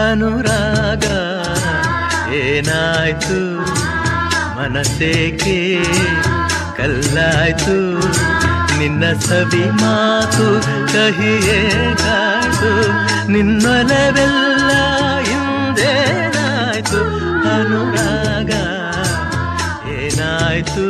ಅನುರಾಗ ಏನಾಯ್ತು ಮನಸ್ಸೇಕೆ ಕಲ್ಲಾಯ್ತು ನಿನ್ನ ಸವಿ ಮಾತು ಕಹಿಯೇ ಕಾಯ್ತು ನಿನ್ನೊಲವೆಲ್ಲ ಹಿಂದೇನಾಯ್ತು ಅನುರಾಗ ಏನಾಯ್ತು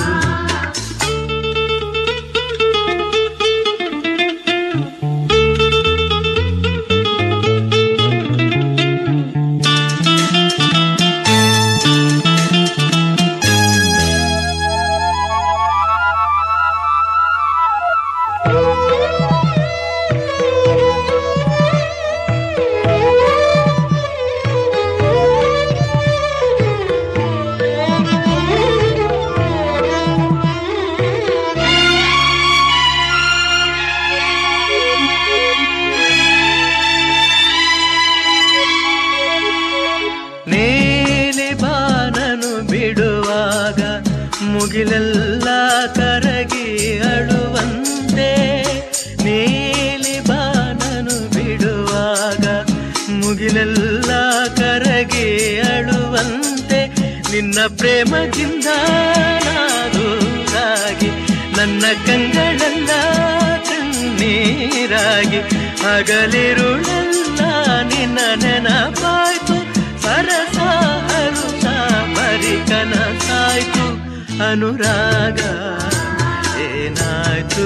ನೀಲಿ ಬಾನನು ಬಿಡುವಾಗ ಮುಗಿಲೆಲ್ಲ ಕರಗಿ ಅಳುವಂತೆ ನೀಲಿ ಬಾನನು ಬಿಡುವಾಗ ಮುಗಿಲೆಲ್ಲ ಕರಗಿ ಅಳುವಂತೆ ನಿನ್ನ ಪ್ರೇಮದಿಂದ ನಾದೂರಾಗಿ ನನ್ನ ಕಂಗಳೆಲ್ಲ ಕಣ್ಣೀರಾಗಿ ಹಗಲಿರುಳೆಲ್ಲ ನಿನ್ನ ನೆನಪಾಯ್ತು ಸರಸ ಹರುಷ ಬರಿ ಕನಸಾಯ್ತು ಅನುರಾಗ ಏನಾಯ್ತು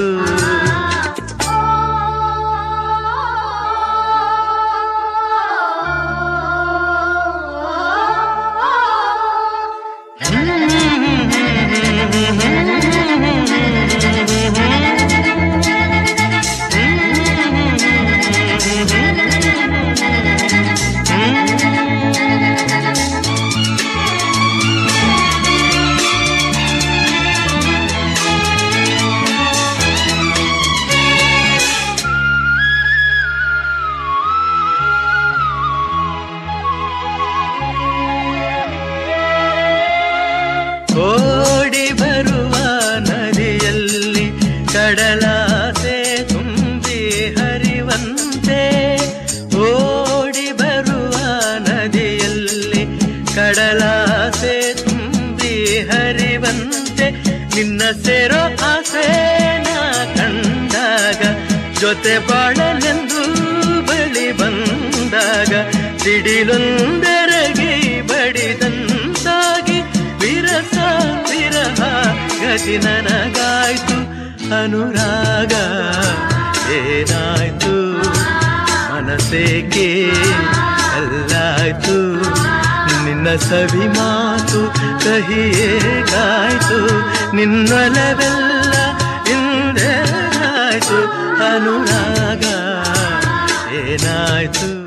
ಓಡಿ ಬರುವ ನದಿಯಲ್ಲಿ ಕಡಲಾಸೆ ತುಂಬಿ ಹರಿವಂತೆ ಓಡಿ ಬರುವ ನದಿಯಲ್ಲಿ ಕಡಲಾಸೆ ತುಂಬಿ ಹರಿವಂತೆ ನಿನ್ನ ಸೇರೋ ಆಸೆ ನಾ ಕಂಡಾಗ ಜೊತೆ ಬಾಳಲೆಂದು ಬಳಿ ಬಂದಾಗ ಸಿಡಿಲೊಂದೆರಗಿ ಬಡಿದಂತಾಗಿ ವಿರಸ ವಿರಹ ಗತಿ ನನಗಾಯ್ತು ಅನುರಾಗ ಏನಾಯ್ತು ಮನಸ್ಸೇಕೆ ಅಲ್ಲಾಯ್ತು ನಿನ್ನ ಸವಿ ಮಾತು ಕಹಿಯೇಗಾಯ್ತು ನಿನ್ನೊಲವೆಲ್ಲ ಹಿಂದೇನಾಯ್ತು ಅನುರಾಗ ಏನಾಯ್ತು